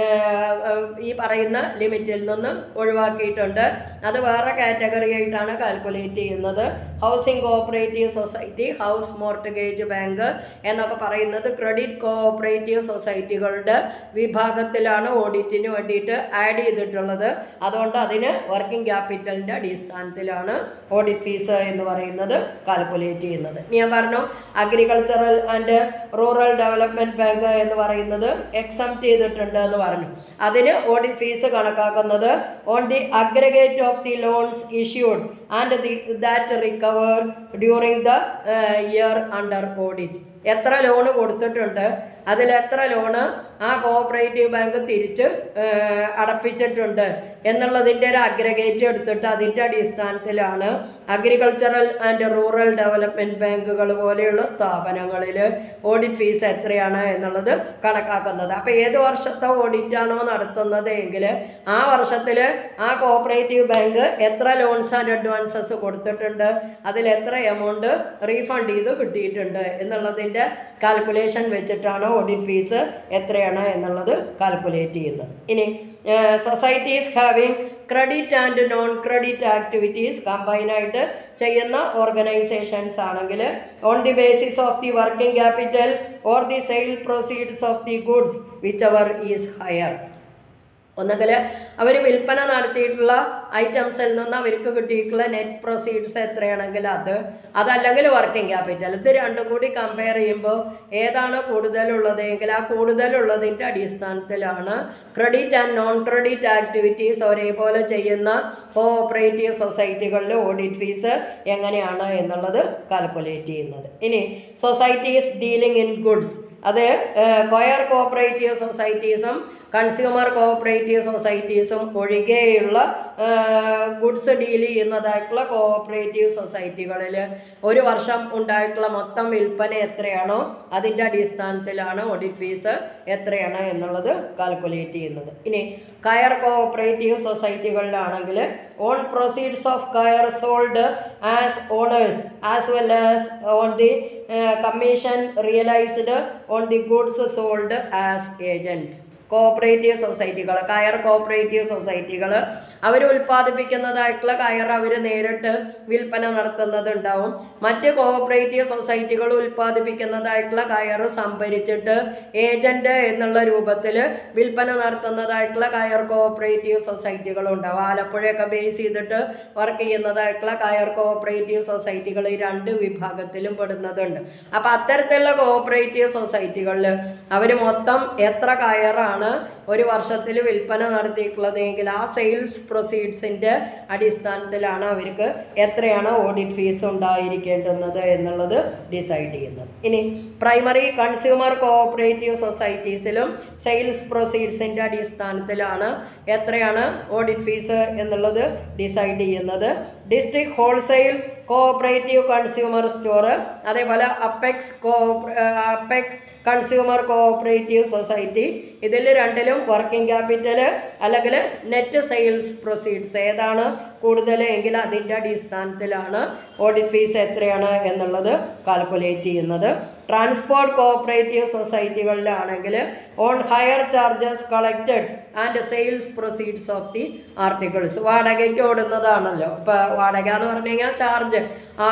ഈ പറയുന്ന ലിമിറ്റിൽ നിന്ന് ഒഴിവാക്കിയിട്ടുണ്ട് അത് വേറെ കാറ്റഗറി ആയിട്ടാണ് കാൽക്കുലേറ്റ് ചെയ്യുന്നത് housing cooperative society house mortgage bank എന്നൊക്കെ പറയുന്നത് ക്രെഡിറ്റ് കോഓപ്പറേറ്റീവ് സൊസൈറ്റികളുടെ വിഭാഗത്തിലാണ് ഓഡിറ്റിന് വേണ്ടിയിട്ട് ആഡ് ചെയ്തിട്ടുള്ളത് അതുകൊണ്ട് അതിന് വർക്കിംഗ് ക്യാപിറ്റലിൻ്റെ അടിസ്ഥാനത്തിലാണ് ഓഡിറ്റ് ഫീസ് എന്ന് പറയുന്നത് കാൽക്കുലേറ്റ് ചെയ്യുന്നത് ഇനി ഞാൻ പറഞ്ഞു agricultural and rural development bank എന്ന് പറയുന്നത് എക്സംപ്റ്റ് ചെയ്തിട്ടുണ്ട് എന്ന് പറഞ്ഞു അതിന് ഓഡിറ്റ് ഫീസ് കണക്കാക്കുന്നത് on the aggregate of the loans issued and the that recover during the year under audit എത്ര ലോണ് കൊടുത്തിട്ടുണ്ട് അതിൽ എത്ര ലോണ് ആ കോഓപ്പറേറ്റീവ് ബാങ്ക് തിരിച്ച് ഏഹ്, അടപ്പിച്ചിട്ടുണ്ട് എന്നുള്ളതിൻ്റെ ഒരു അഗ്രഗേറ്റ് എടുത്തിട്ട് അതിൻ്റെ അടിസ്ഥാനത്തിലാണ് അഗ്രികൾച്ചറൽ ആൻഡ് റൂറൽ ഡെവലപ്മെൻറ്റ് ബാങ്കുകൾ പോലെയുള്ള സ്ഥാപനങ്ങളിൽ ഓഡിറ്റ് ഫീസ് എത്രയാണ് എന്നുള്ളത് കണക്കാക്കുന്നത് അപ്പോൾ ഏത് വർഷത്തെ ഓഡിറ്റാണോ നടത്തുന്നത് എങ്കിൽ ആ വർഷത്തിൽ ആ കോഓപ്പറേറ്റീവ് ബാങ്ക് എത്ര ലോൺസ് ആൻഡ് അഡ്വാൻസസ് കൊടുത്തിട്ടുണ്ട് അതിൽ എത്ര എമൗണ്ട് റീഫണ്ട് ചെയ്ത് കിട്ടിയിട്ടുണ്ട് എന്നുള്ളതിൻ്റെ കാൽക്കുലേഷൻ വെച്ചിട്ടാണ് ഓഡിറ്റ് ഫീസ് എത്രയാണ് എന്നുള്ളത് കാൽക്കുലേറ്റ് ചെയ്യുന്നത് ഇനി societies having credit and non credit activities കമ്പൈനായിട്ട് ചെയ്യുന്ന ഓർഗനൈസേഷൻസ് ആണെങ്കിൽ on the basis of the working capital or the sale proceeds of the goods whichever is higher ഒന്നുകിൽ അവർ വിൽപ്പന നടത്തിയിട്ടുള്ള ഐറ്റംസിൽ നിന്ന് അവർക്ക് കിട്ടിയിട്ടുള്ള നെറ്റ് പ്രൊസീഡ്സ് എത്രയാണെങ്കിൽ അത് അതല്ലെങ്കിൽ വർക്കിംഗ് ക്യാപിറ്റൽ ഇത് രണ്ടും കൂടി കമ്പയർ ചെയ്യുമ്പോൾ ഏതാണ് കൂടുതലുള്ളത് എങ്കിൽ ആ കൂടുതലുള്ളതിൻ്റെ അടിസ്ഥാനത്തിലാണ് credit and non credit activities ഒരേപോലെ ചെയ്യുന്ന കോഓപ്പറേറ്റീവ് സൊസൈറ്റികളിൽ ഓഡിറ്റ് ഫീസ് എങ്ങനെയാണ് എന്നുള്ളത് കാൽക്കുലേറ്റ് ചെയ്യുന്നത് ഇനി സൊസൈറ്റീസ് ഡീലിംഗ് ഇൻ ഗുഡ്സ് അത് കൊയർ കോഓപ്പറേറ്റീവ് സൊസൈറ്റീസും കൺസ്യൂമർ കോഓപ്പറേറ്റീവ് സൊസൈറ്റീസും ഒഴികെയുള്ള ഗുഡ്സ് ഡീൽ ചെയ്യുന്നതായിട്ടുള്ള കോഓപ്പറേറ്റീവ് സൊസൈറ്റികളിൽ ഒരു വർഷം ഉണ്ടായിട്ടുള്ള മൊത്തം വിൽപ്പന എത്രയാണോ അതിൻ്റെ അടിസ്ഥാനത്തിലാണ് ഓഡിറ്റ് ഫീസ് എത്രയാണ് എന്നുള്ളത് കാൽക്കുലേറ്റ് ചെയ്യുന്നത് ഇനി കയർ കോഓപ്പറേറ്റീവ് സൊസൈറ്റികളിലാണെങ്കിൽ on proceeds of coir sold as owners as well as on the commission realised on the goods sold as agents cooperative സൊസൈറ്റികൾ കയർ കോഓപ്പറേറ്റീവ് സൊസൈറ്റികൾ അവർ ഉൽപ്പാദിപ്പിക്കുന്നതായിട്ടുള്ള കയർ അവർ നേരിട്ട് വിൽപ്പന നടത്തുന്നതുണ്ടാവും മറ്റ് കോഓപ്പറേറ്റീവ് സൊസൈറ്റികൾ ഉൽപ്പാദിപ്പിക്കുന്നതായിട്ടുള്ള കയർ സംഭരിച്ചിട്ട് ഏജന്റ് എന്നുള്ള രൂപത്തിൽ വിൽപ്പന നടത്തുന്നതായിട്ടുള്ള കയർ കോഓപ്പറേറ്റീവ് സൊസൈറ്റികളുണ്ടാവും ആലപ്പുഴയൊക്കെ ബേസ് ചെയ്തിട്ട് വർക്ക് ചെയ്യുന്നതായിട്ടുള്ള കയർ കോഓപ്പറേറ്റീവ് സൊസൈറ്റികൾ ഈ രണ്ട് വിഭാഗത്തിലും പെടുന്നതുണ്ട് അപ്പോൾ അത്തരത്തിലുള്ള കോഓപ്പറേറ്റീവ് സൊസൈറ്റികളിൽ അവർ മൊത്തം എത്ര കയറാണ് ഒരു വർഷത്തിൽ വിൽപ്പന നടത്തിയിട്ടുള്ളത് എങ്കിൽ ആ സെയിൽസ് പ്രൊസീഡ്സിൻ്റെ അടിസ്ഥാനത്തിലാണ് അവർക്ക് എത്രയാണ് ഓഡിറ്റ് ഫീസ് ഉണ്ടായിരിക്കേണ്ടുന്നത് എന്നുള്ളത് ഡിസൈഡ് ചെയ്യുന്നത് ഇനി പ്രൈമറി കൺസ്യൂമർ കോഓപ്പറേറ്റീവ് സൊസൈറ്റീസിലും സെയിൽസ് പ്രൊസീഡ്സിൻ്റെ അടിസ്ഥാനത്തിലാണ് എത്രയാണ് ഓഡിറ്റ് ഫീസ് എന്നുള്ളത് ഡിസൈഡ് ചെയ്യുന്നത് district wholesale cooperative consumer store അതേപോലെ apex co apex consumer cooperative society ഇതിൽ രണ്ടിലും വർക്കിംഗ് ക്യാപിറ്റൽ അല്ലെങ്കിൽ നെറ്റ് സെയിൽസ് പ്രൊസീഡ്സ് ഏതാണ് കൂടുതൽ എങ്കിൽ അതിൻ്റെ അടിസ്ഥാനത്തിലാണ് ഓഡിറ്റ് ഫീസ് എത്രയാണ് എന്നുള്ളത് കാൽക്കുലേറ്റ് ചെയ്യുന്നത് ട്രാൻസ്പോർട്ട് കോഓപ്പറേറ്റീവ് സൊസൈറ്റികളിലാണെങ്കിൽ on hire charges collected and sales proceeds of the articles വാടകയ്ക്ക് ഓടുന്നതാണല്ലോ ഇപ്പോൾ വാടക എന്ന് പറഞ്ഞു കഴിഞ്ഞാൽ ചാർജ്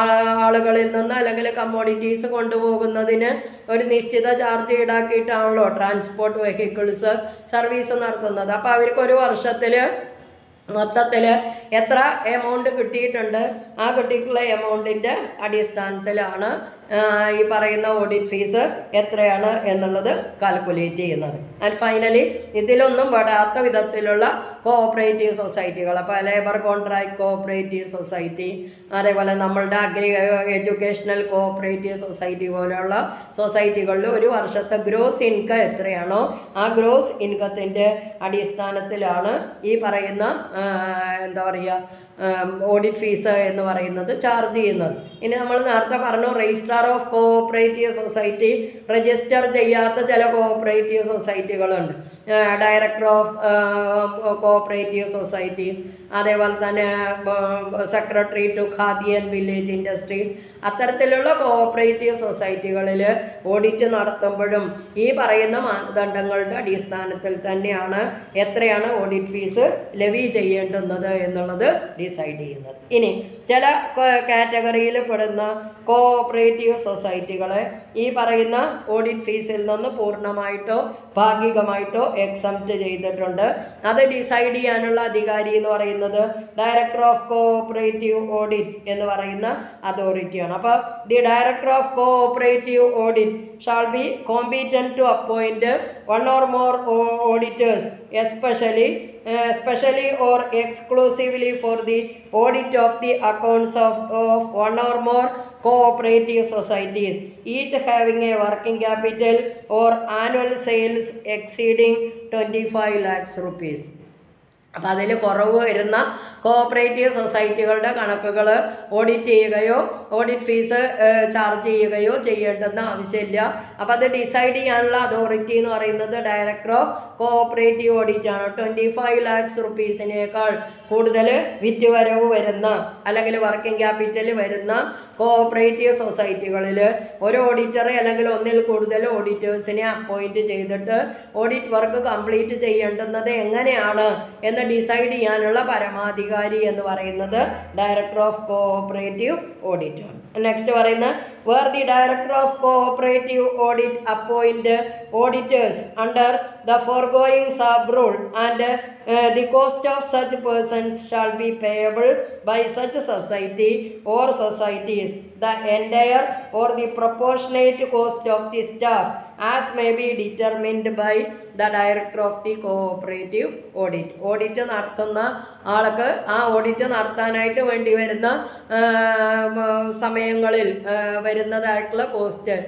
ആളുകളിൽ നിന്ന് അല്ലെങ്കിൽ കമ്മോഡിറ്റീസ് കൊണ്ടുപോകുന്നതിന് ഒരു നിശ്ചിത ചാർജ് ഈടാക്കിയിട്ടാണല്ലോ ട്രാൻസ്പോർട്ട് വെഹിക്കിൾസ് സർവീസ് നടത്തുന്നത് അപ്പോൾ അവർക്ക് ഒരു വർഷത്തിൽ മൊത്തത്തിൽ എത്ര എമൗണ്ട് കിട്ടിയിട്ടുണ്ട് ആ കിട്ടിയിട്ടുള്ള എമൗണ്ടിൻ്റെ അടിസ്ഥാനത്തിലാണ് ഈ പറയുന്ന ഓഡിറ്റ് ഫീസ് എത്രയാണ് എന്നുള്ളത് കാൽക്കുലേറ്റ് ചെയ്യുന്നത് ആൻഡ് ഫൈനലി ഇതിലൊന്നും പെടാത്ത വിധത്തിലുള്ള കോഓപ്പറേറ്റീവ് സൊസൈറ്റികൾ അപ്പോൾ ലേബർ കോൺട്രാക്ട് കോഓപ്പറേറ്റീവ് സൊസൈറ്റി അതേപോലെ നമ്മളുടെ അഗ്രി എഡ്യൂക്കേഷണൽ കോഓപ്പറേറ്റീവ് സൊസൈറ്റി പോലെയുള്ള സൊസൈറ്റികളിൽ ഒരു വർഷത്തെ ഗ്രോസ് ഇൻകം എത്രയാണോ ആ ഗ്രോസ് ഇൻകത്തിൻ്റെ അടിസ്ഥാനത്തിലാണ് ഈ പറയുന്ന ആ, എന്താ പറയുക ഓഡിറ്റ് ഫീസ് എന്ന് പറയുന്നത് ചാർജ് ചെയ്യുന്നത് ഇനി നമ്മൾ നേരത്തെ പറഞ്ഞു registrar of cooperative society register ചെയ്യാത്ത ചില കോഓപ്പറേറ്റീവ് സൊസൈറ്റികളുണ്ട് ഡയറക്ടർ ഓഫ് കോഓപ്പറേറ്റീവ് സൊസൈറ്റീസ് അതേപോലെ തന്നെ secretary to Khadi and village industries അത്തരത്തിലുള്ള കോഓപ്പറേറ്റീവ് സൊസൈറ്റികളിൽ ഓഡിറ്റ് നടത്തുമ്പോഴും ഈ പറയുന്ന മാനദണ്ഡങ്ങളുടെ അടിസ്ഥാനത്തിൽ തന്നെയാണ് എത്രയാണ് ഓഡിറ്റ് ഫീസ് ലെവി ചെയ്യേണ്ടുന്നത് എന്നുള്ളത് ഡിസൈഡ് ചെയ്യുന്നത് ഇനി ചില കാറ്റഗറിയിൽ പെടുന്ന കോഓപ്പറേറ്റീവ് സൊസൈറ്റികളെ ഈ പറയുന്ന ഓഡിറ്റ് ഫീസിൽ നിന്ന് പൂർണ്ണമായിട്ടോ ഭാഗികമായിട്ടോ എക്സംപ്റ്റ് ചെയ്തിട്ടുണ്ട് അത് ഡിസൈഡ് ചെയ്യാനുള്ള അധികാരി എന്ന് പറയുന്നത് ഡയറക്ടർ ഓഫ് കോഓപ്പറേറ്റീവ് ഓഡിറ്റ് എന്ന് പറയുന്ന അതോറിറ്റിയാണ് അപ്പോൾ the director of cooperative audit shall be competent to appoint one or more auditors especially especially or exclusively for the audit of the accounts of, of one or more cooperative societies, each having a working capital or annual sales exceeding 25 lakhs rupees. അപ്പോൾ അതിൽ കുറവ് വരുന്ന cooperative സൊസൈറ്റികളുടെ കണക്കുകൾ audit ചെയ്യുകയോ audit fees charge ചെയ്യുകയോ ചെയ്യേണ്ടെന്ന് ആവശ്യമില്ല അപ്പോൾ അത് ഡിസൈഡ് ചെയ്യാനുള്ള അതോറിറ്റി എന്ന് പറയുന്നത് ഡയറക്ടർ ഓഫ് കോഓപ്പറേറ്റീവ് ഓഡിറ്റ് ആണ് ട്വൻറ്റി ഫൈവ് ലാക്സ് റുപ്പീസിനേക്കാൾ കൂടുതൽ വിറ്റുവരവ് വരുന്ന അല്ലെങ്കിൽ വർക്കിംഗ് ക്യാപിറ്റൽ വരുന്ന കോഓപ്പറേറ്റീവ് സൊസൈറ്റികളിൽ ഒരു ഓഡിറ്ററെ അല്ലെങ്കിൽ ഒന്നിൽ കൂടുതൽ ഓഡിറ്റേഴ്സിനെ അപ്പോയിൻറ്റ് ചെയ്തിട്ട് ഓഡിറ്റ് വർക്ക് കംപ്ലീറ്റ് ചെയ്യേണ്ടുന്നത് എങ്ങനെയാണ് എന്ന് ഡിസൈഡ് ചെയ്യാനുള്ള പരമാധികാരി എന്ന് പറയുന്നത് ഡയറക്ടർ ഓഫ് കോഓപ്പറേറ്റീവ് ഓഡിറ്റ് ആണ് നെക്സ്റ്റ് പറയുന്നത് where the director of cooperative audit appoint auditors under the foregoing sub rule and the cost of such persons shall be payable by such society or societies the entire or the proportionate cost of the staff as may be determined by the director of the cooperative audit audit നടത്തുന്ന ആൾക്ക് ആ audit നടത്താനായിട്ട് വേണ്ടി വരുന്ന ആ, മ, സമയങ്ങളിൽ ആ, വരുന്നതായിട്ടുള്ള കോസ്റ്റ്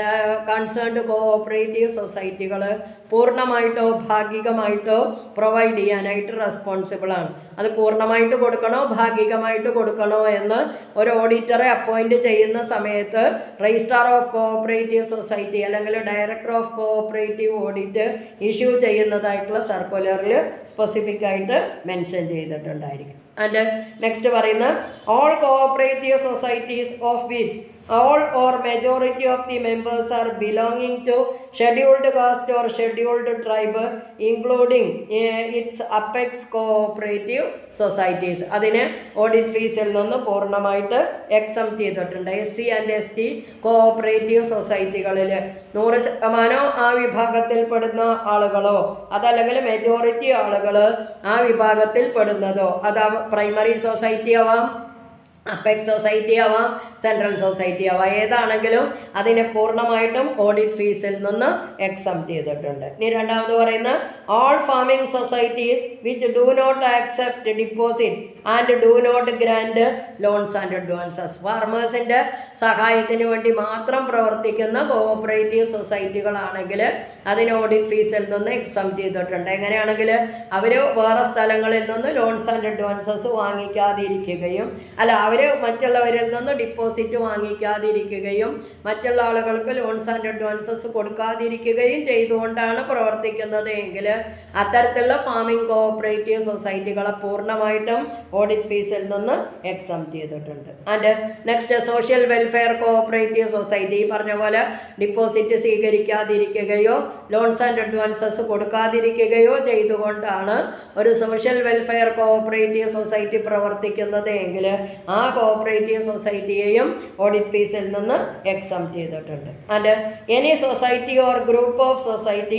കൺസേൺഡ് കോഓപ്പറേറ്റീവ് സൊസൈറ്റികൾ പൂർണ്ണമായിട്ടോ ഭാഗികമായിട്ടോ പ്രൊവൈഡ് ചെയ്യാനായിട്ട് റെസ്പോൺസിബിൾ ആണ് അത് പൂർണ്ണമായിട്ട് കൊടുക്കണോ ഭാഗികമായിട്ട് കൊടുക്കണോ എന്ന് ഒരു ഓഡിറ്ററെ അപ്പോയിൻറ്റ് ചെയ്യുന്ന സമയത്ത് രജിസ്ട്രാർ ഓഫ് കോഓപ്പറേറ്റീവ് സൊസൈറ്റി അല്ലെങ്കിൽ director of cooperative audit issue ചെയ്യുന്നതായിട്ടുള്ള സർക്കുലറിൽ സ്പെസിഫിക് ആയിട്ട് മെൻഷൻ ചെയ്തിട്ടുണ്ടായിരിക്കും ആൻഡ് നെക്സ്റ്റ് പറയുന്ന all cooperative societies of which all or majority of the members are belonging to scheduled caste or scheduled tribe including uh, its apex cooperative societies അതിന് audit ഫീസിൽ നിന്ന് പൂർണ്ണമായിട്ട് exempt ചെയ്തിട്ടുണ്ട് S C and S T cooperative സൊസൈറ്റികളിൽ നൂറ് ശതമാനോ ആ വിഭാഗത്തിൽപ്പെടുന്ന ആളുകളോ അതല്ലെങ്കിൽ മെജോറിറ്റി ആളുകൾ ആ വിഭാഗത്തിൽ പെടുന്നതോ അത് പ്രൈമറി സൊസൈറ്റി ആവാം അപ്പെക്സ് സൊസൈറ്റി ആവാം സെൻട്രൽ സൊസൈറ്റി ആവാം ഏതാണെങ്കിലും അതിനെ പൂർണ്ണമായിട്ടും ഓഡിറ്റ് ഫീസിൽ നിന്ന് എക്സംപ്റ്റ് ചെയ്തിട്ടുണ്ട് ഇനി രണ്ടാമത് പറയുന്ന all farming societies which do not accept deposit and do not grant loans and advances ഫാർമേഴ്സിൻ്റെ സഹായത്തിന് വേണ്ടി മാത്രം പ്രവർത്തിക്കുന്ന കോഓപ്പറേറ്റീവ് സൊസൈറ്റികളാണെങ്കിൽ അതിന് ഓഡിറ്റ് ഫീസിൽ നിന്ന് എക്സംപ്റ്റ് ചെയ്തിട്ടുണ്ട് എങ്ങനെയാണെങ്കിൽ അവർ വേറെ സ്ഥലങ്ങളിൽ നിന്ന് ലോൺസ് ആൻഡ് അഡ്വാൻസസ് വാങ്ങിക്കാതിരിക്കുകയും അല്ല അവർ മറ്റുള്ളവരിൽ നിന്ന് ഡിപ്പോസിറ്റ് വാങ്ങിക്കാതിരിക്കുകയും മറ്റുള്ള ആളുകൾക്ക് ലോൺസ് ആൻഡ് അഡ്വാൻസസ് കൊടുക്കാതിരിക്കുകയും ചെയ്തുകൊണ്ടാണ് പ്രവർത്തിക്കുന്നത് എങ്കിൽ അത്തരത്തിലുള്ള ഫാമിംഗ് കോഓപ്പറേറ്റീവ് സൊസൈറ്റികളെ പൂർണ്ണമായിട്ടും ഓഡിറ്റ് ഫീസിൽ നിന്ന് എക്സംപ്റ്റ് ചെയ്തിട്ടുണ്ട് and next social welfare cooperative society ഈ പറഞ്ഞ പോലെ ഡിപ്പോസിറ്റ് സ്വീകരിക്കാതിരിക്കുകയോ ലോൺസ് ആൻഡ് അഡ്വാൻസസ് കൊടുക്കാതിരിക്കുകയോ ചെയ്തുകൊണ്ടാണ് ഒരു സോഷ്യൽ വെൽഫെയർ കോഓപ്പറേറ്റീവ് സൊസൈറ്റി പ്രവർത്തിക്കുന്നത് എങ്കിൽ ആ കോഓപ്പറേറ്റീവ് സൊസൈറ്റിയെയും ഓഡിറ്റ് ഫീസിൽ നിന്ന് എക്സംപ്റ്റ് ചെയ്തിട്ടുണ്ട് and any society or group of societies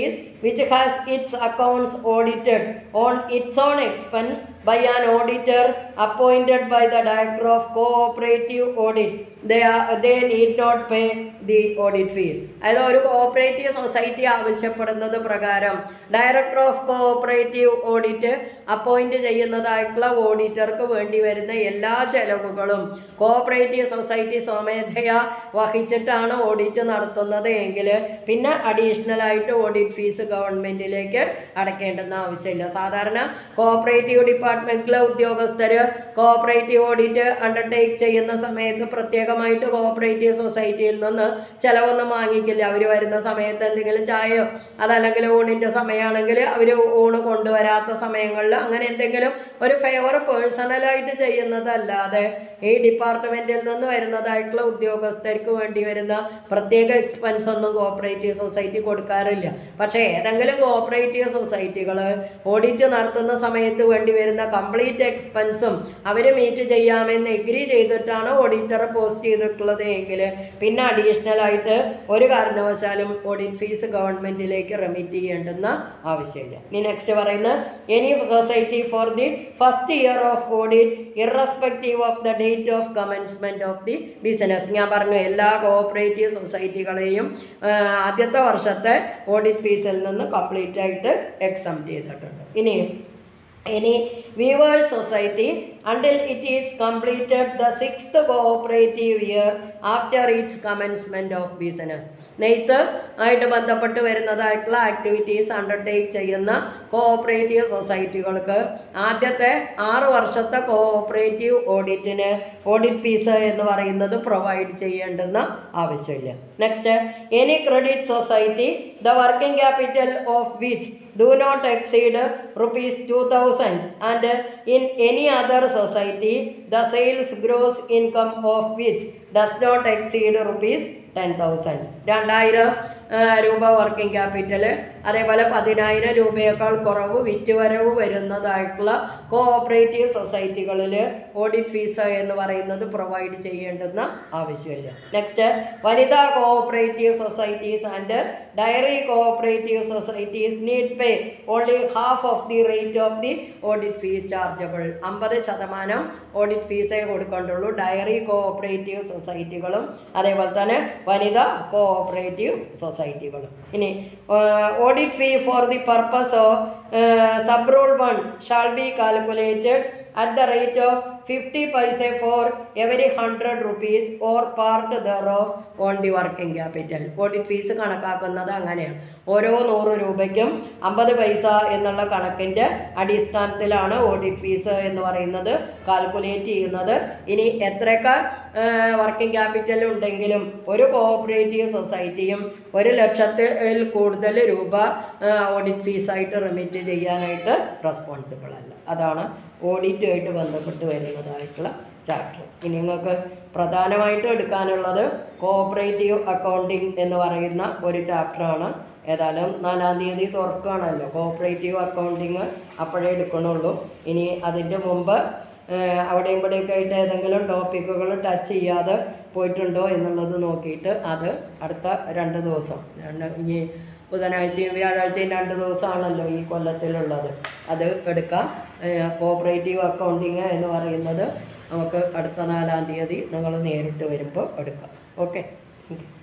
which has its accounts audited on its own expense by an auditor appointed by the director of cooperative audit they are they need not pay the audit fees അതായത് ഒരു cooperative society ആവശ്യപ്പെടുന്നത് പ്രകാരം director of cooperative audit appoint ചെയ്യുന്നതായിട്ടുള്ള ഓഡിറ്റർക്ക് വേണ്ടി വരുന്ന എല്ലാ ചെലവുകളും കോഓപ്പറേറ്റീവ് സൊസൈറ്റി സ്വമേധയാ വഹിച്ചിട്ടാണ് ഓഡിറ്റ് നടത്തുന്നത് എങ്കിൽ പിന്നെ അഡീഷണൽ ആയിട്ട് ഓഡിറ്റ് ഫീസ് ഗവൺമെന്റിലേക്ക് അടയ്ക്കേണ്ടെന്ന ആവശ്യമില്ല സാധാരണ കോഓപ്പറേറ്റീവ് ഡിപ്പാർട്ട്മെന്റിലെ ഉദ്യോഗസ്ഥർ കോഓപ്പറേറ്റീവ് ഓഡിറ്റ് അണ്ടർടേക്ക് ചെയ്യുന്ന സമയത്ത് പ്രത്യേകമായിട്ട് കോഓപ്പറേറ്റീവ് സൊസൈറ്റിയിൽ നിന്ന് ചിലവൊന്നും വാങ്ങിക്കില്ല അവർ വരുന്ന സമയത്ത് എന്തെങ്കിലും ചായയോ അതല്ലെങ്കിൽ ഊണിൻ്റെ സമയമാണെങ്കിൽ അവർ ഊണ് കൊണ്ടുവരാത്ത സമയങ്ങളിൽ അങ്ങനെ എന്തെങ്കിലും ഒരു ഫേവർ പേഴ്സണലായിട്ട് ചെയ്യുന്നതല്ലാതെ ഈ ഡിപ്പാർട്ട്മെൻറ്റിൽ നിന്ന് വരുന്നതായിട്ടുള്ള ഉദ്യോഗസ്ഥർക്ക് വേണ്ടി വരുന്ന പ്രത്യേക എക്സ്പെൻസ് ഒന്നും കോഓപ്പറേറ്റീവ് സൊസൈറ്റി കൊടുക്കാറില്ല പക്ഷേ ഏതെങ്കിലും കോഓപ്പറേറ്റീവ് സൊസൈറ്റികൾ ഓഡിറ്റ് നടത്തുന്ന സമയത്ത് വേണ്ടി വരുന്ന കംപ്ലീറ്റ് എക്സ്പെൻസും അവർ മീറ്റ് ചെയ്യാമെന്ന് എഗ്രി ചെയ്തിട്ടാണ് ഓഡിറ്റർ പോസ്റ്റ് ചെയ്തിട്ടുള്ളത് എങ്കിൽ പിന്നെ അഡീഷണൽ ആയിട്ട് ഒരു കാരണവശാലും ഓഡിറ്റ് ഫീസ് ഗവൺമെൻറ്റിലേക്ക് റെമിറ്റ് ചെയ്യേണ്ടെന്ന ആവശ്യമില്ല ഇനി നെക്സ്റ്റ് പറയുന്നത് any society for the first year of audit irrespective of the date of commencement of the business ഞാൻ പറഞ്ഞു എല്ലാ കോഓപ്പറേറ്റീവ് സൊസൈറ്റികളെയും ആ, ആദ്യത്തെ വർഷത്തെ ഓഡിറ്റ് ഫീസിൽ നിന്ന് കംപ്ലീറ്റ് ആയിട്ട് എക്സംപ്റ്റ് ചെയ്തിട്ടുണ്ട് ഇനി any weavers society until it is completed the sixth cooperative year after its commencement of business നെയ്ത്ത് ആയിട്ട് ബന്ധപ്പെട്ട് വരുന്നതായിട്ടുള്ള ആക്ടിവിറ്റീസ് അണ്ടർടേക്ക് ചെയ്യുന്ന കോഓപ്പറേറ്റീവ് സൊസൈറ്റികൾക്ക് ആദ്യത്തെ ആറ് വർഷത്തെ കോഓപ്പറേറ്റീവ് ഓഡിറ്റിന് ഓഡിറ്റ് ഫീസ് എന്ന് പറയുന്നത് പ്രൊവൈഡ് ചെയ്യേണ്ടുന്ന ആവശ്യമില്ല next any credit society the working capital of which do not exceed rupees 2000 and in any other society the sales gross income of which does not exceed rupees 10000 രണ്ടായിരം ആ, രൂപ working capital അതേപോലെ പതിനായിരം രൂപയേക്കാൾ കുറവ് വിറ്റുവരവ് വരുന്നതായിട്ടുള്ള കോഓപ്പറേറ്റീവ് സൊസൈറ്റികളിൽ ഓഡിറ്റ് ഫീസ് എന്ന് പറയുന്നത് പ്രൊവൈഡ് ചെയ്യേണ്ടുന്ന ആവശ്യമില്ല നെക്സ്റ്റ് വനിതാ cooperative societies and dairy cooperative societies need pay only half of the rate of the audit fees chargeable അമ്പത് ശതമാനം ഓഡിറ്റ് ഫീസേ കൊടുക്കേണ്ടുള്ളൂ ഡയറി കോഓപ്പറേറ്റീവ് സൊസൈറ്റികളും അതേപോലെ തന്നെ വനിതാ കോഓപ്പറേറ്റീവ് സൊസൈറ്റികളും ഇനി audit fee for the purpose of sub rule one shall be calculated at the rate of fifty paise for every hundred rupees or part thereof on the working capital audit fees കണക്കാക്കുന്നത് അങ്ങനെയാണ് ഓരോ നൂറ് രൂപയ്ക്കും അമ്പത് പൈസ എന്നുള്ള കണക്കിൻ്റെ അടിസ്ഥാനത്തിലാണ് audit fees എന്ന് പറയുന്നത് കാൽക്കുലേറ്റ് ചെയ്യുന്നത് ഇനി എത്രയൊക്കെ വർക്കിംഗ് ക്യാപിറ്റൽ ഉണ്ടെങ്കിലും ഒരു കോഓപ്പറേറ്റീവ് സൊസൈറ്റിയും ഒരു ലക്ഷത്തിൽ കൂടുതൽ രൂപ ഓഡിറ്റ് ഫീസായിട്ട് റെമിറ്റ് ചെയ്യാനായിട്ട് റെസ്പോൺസിബിൾ അല്ല അതാണ് ഓഡിറ്റുമായിട്ട് ബന്ധപ്പെട്ട് വരുന്നതായിട്ടുള്ള ചാപ്റ്റർ ഇനി നിങ്ങൾക്ക് പ്രധാനമായിട്ടും എടുക്കാനുള്ളത് കോഓപ്പറേറ്റീവ് അക്കൗണ്ടിങ് എന്ന് പറയുന്ന ഒരു ചാപ്റ്ററാണ് ഏതായാലും നാലാം തീയതി തുറക്കുകയാണല്ലോ കോഓപ്പറേറ്റീവ് അക്കൗണ്ടിങ് അപ്പോഴേ എടുക്കണുള്ളൂ ഇനി അതിൻ്റെ മുമ്പ് ഏഹ് അവിടെയും ഇവിടെയൊക്കെ ആയിട്ട് ഏതെങ്കിലും ടോപ്പിക്കുകൾ ടച്ച് ചെയ്യാതെ പോയിട്ടുണ്ടോ എന്നുള്ളത് നോക്കിയിട്ട് അത് അടുത്ത രണ്ട് ദിവസം രണ്ട് ഇനി ബുധനാഴ്ചയും വ്യാഴാഴ്ചയും രണ്ട് ദിവസമാണല്ലോ ഈ കൊല്ലത്തിലുള്ളത് അത് എടുക്കാം കോഓപ്പറേറ്റീവ് അക്കൗണ്ടിങ് എന്ന് പറയുന്നത് നമുക്ക് അടുത്ത നാലാം തീയതി നിങ്ങൾ നേരിട്ട് വരുമ്പോൾ എടുക്കാം ഓക്കെ